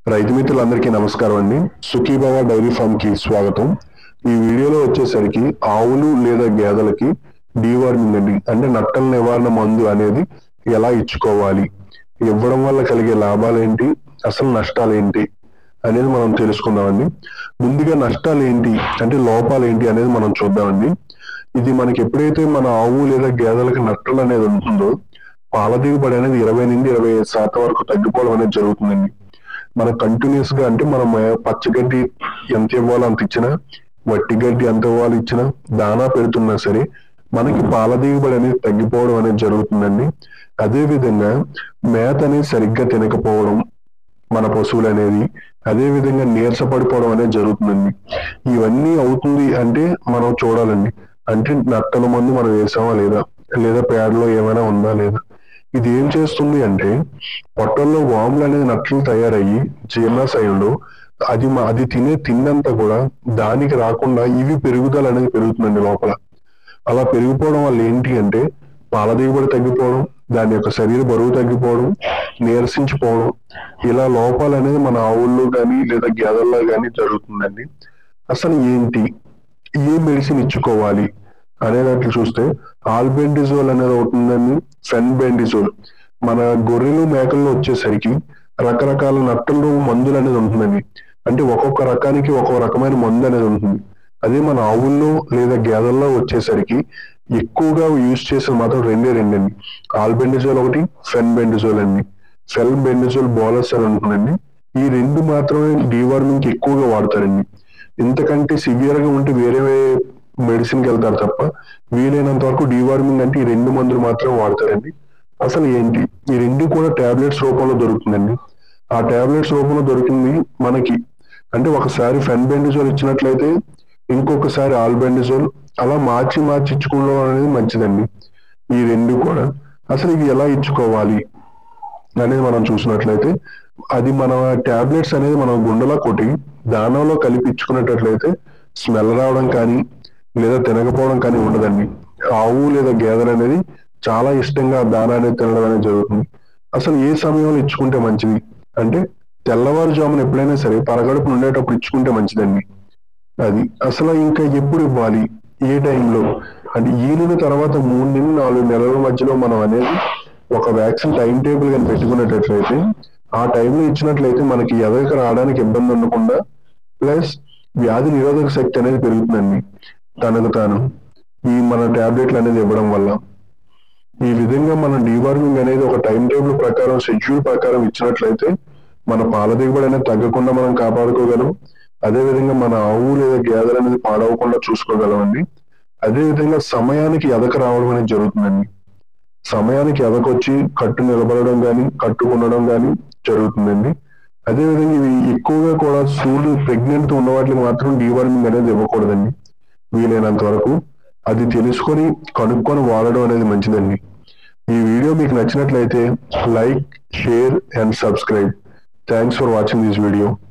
రైతు మిత్రులందరికీ నమస్కారం అండి సుఖీభవ డైరీ ఫామ్ కి స్వాగతం ఈ వీడియోలో వచ్చేసరికి ఆవులు లేదా గేదెలకి డీవార్మింగ్ అండి అంటే నట్టల నివారణ మందు అనేది ఎలా ఇచ్చుకోవాలి ఇవ్వడం వల్ల కలిగే లాభాలు ఏంటి అసలు నష్టాలు ఏంటి అనేది మనం తెలుసుకుందామండి ముందుగా నష్టాలు ఏంటి అంటే లోపాలు ఏంటి అనేది మనం చూద్దామండి ఇది మనకి ఎప్పుడైతే మన ఆవు లేదా గేదెలకి నట్టలు అనేది ఉంటుందో పాల దిగుబడి అనేది ఇరవై నుండి ఇరవై ఐదు శాతం వరకు తగ్గిపోవడం అనేది జరుగుతుందండి మన కంటిన్యూస్ గా అంటే మనం పచ్చగడ్డి ఎంత ఇవ్వాలో అంత ఇచ్చినా వట్టి గడ్డి ఎంత ఇవ్వాలి ఇచ్చినా దానా పెడుతున్నా సరే మనకి పాల దిగుబడి అనేది తగ్గిపోవడం అనేది జరుగుతుందండి అదే విధంగా మేత అనేది సరిగ్గా తినకపోవడం మన పశువులు అనేది అదే విధంగా నీరసపడిపోవడం అనేది జరుగుతుందండి ఇవన్నీ అవుతుంది అంటే మనం చూడాలండి అంటే నట్టల మందు మనం వేసామా లేదా లేదా పేడలో ఏమైనా ఉందా లేదా ఇది ఏం చేస్తుంది అంటే పొట్టల్లో వాములు అనేది నట్లు తయారయ్యి జీర్ణాశయంలో అది మా- అది తినే తిన్నంతా కూడా దానికి రాకుండా ఇవి పెరుగుదల అనేది పెరుగుతుందండి లోపల అలా పెరిగిపోవడం వల్ల ఏంటి అంటే పాల దిగుబడి తగ్గిపోవడం దాని యొక్క శరీర బరువు తగ్గిపోవడం నీరసించిపోవడం ఇలా లోపాలు అనేది మన ఆవుల్లో కానీ లేదా గేదెల్లో కానీ జరుగుతుందండి అసలు ఏంటి ఏ మెడిసిన్ ఇచ్చుకోవాలి అనేటట్లు చూస్తే ఆల్బెండిజోల్ అనేది అవుతుందండి ఫెన్బెండిజోల్ మన గొర్రెలు మేకల్లో వచ్చేసరికి రకరకాల నట్టలు మందులు అనేది ఉంటుందండి అంటే ఒక్కొక్క రకానికి ఒక్కొక్క రకమైన మందు అనేది ఉంటుంది అదే మన ఆవుల్లో లేదా గేదెల్లో వచ్చేసరికి ఎక్కువగా యూజ్ చేసిన మాత్రం రెండే రెండండి ఆల్బెండిజోల్ ఒకటి ఫెన్బెండిజోల్ అండి ఫెన్బెండిజోల్ బోలస్ అని ఉంటుందండి ఈ రెండు మాత్రమే డీవార్మింగ్ కి ఎక్కువగా వాడతారండి ఇంతకంటే సివియర్ గా ఉంటే వేరే మెడిసిన్ కి వెళ్తారు తప్ప వీలైనంత వరకు డీవార్మింగ్ అంటే ఈ రెండు మందులు మాత్రం వాడతారండి అసలు ఏంటి ఈ రెండు కూడా టాబ్లెట్స్ రూపంలో దొరుకుతుందండి ఆ టాబ్లెట్స్ రూపంలో దొరికింది మనకి అంటే ఒకసారి ఫెన్బెండిజోల్ ఇచ్చినట్లయితే ఇంకొకసారి ఆల్బెండిజోల్ అలా మార్చి మార్చి ఇచ్చుకోవడం అనేది మంచిదండి ఈ రెండు కూడా అసలు ఇవి ఎలా ఇచ్చుకోవాలి అనేది మనం చూసినట్లయితే అది మన టాబ్లెట్స్ అనేది మనం గుండెలో కొట్టి దానంలో కలిపి ఇచ్చుకున్నట్లయితే స్మెల్ రావడం కానీ లేదా తినకపోవడం కానీ ఉండదండి ఆవు లేదా గేదెలు అనేది చాలా ఇష్టంగా దానా అనేది తినడం అనేది జరుగుతుంది అసలు ఏ సమయంలో ఇచ్చుకుంటే మంచిది అంటే తెల్లవారుజామున ఎప్పుడైనా సరే పరగడుపు ఉండేటప్పుడు ఇచ్చుకుంటే మంచిదండి అది అసలు ఇంకా ఎప్పుడు ఇవ్వాలి ఏ టైంలో అంటే ఈనిన తర్వాత మూడు నుండి నాలుగు నెలల మధ్యలో మనం అనేది ఒక వ్యాక్సిన్ టైం టేబుల్ కానీ పెట్టుకునేటట్లయితే ఆ టైంలో ఇచ్చినట్లయితే మనకి ఎదగక రావడానికి ఇబ్బంది ఉండకుండా ప్లస్ వ్యాధి నిరోధక శక్తి అనేది పెరుగుతుందండి తనకు తాను ఈ మన టాబ్లెట్లు అనేది ఇవ్వడం వల్ల ఈ విధంగా మనం డీవార్మింగ్ అనేది ఒక టైం టేబుల్ ప్రకారం షెడ్యూల్ ప్రకారం ఇచ్చినట్లయితే మన పాల దిగుబడి అనేది తగ్గకుండా మనం కాపాడుకోగలం అదే విధంగా మన ఆవు లేదా గేదెలు అనేది పాడవకుండా చూసుకోగలం అండి అదే విధంగా సమయానికి ఎదక రావడం అనేది జరుగుతుందండి సమయానికి ఎదకొచ్చి కట్టు నిలబడడం కానీ కట్టుకుండడం కానీ జరుగుతుందండి అదే విధంగా ఇవి ఎక్కువగా కూడా సూలు ప్రెగ్నెంట్ ఉన్న వాటికి మాత్రం డీవార్మింగ్ అనేది ఇవ్వకూడదండి వీలైనంత వరకు అది తెలుసుకొని కనుక్కొని వాడడం అనేది మంచిదండి ఈ వీడియో మీకు నచ్చినట్లయితే like share and subscribe thanks for watching this video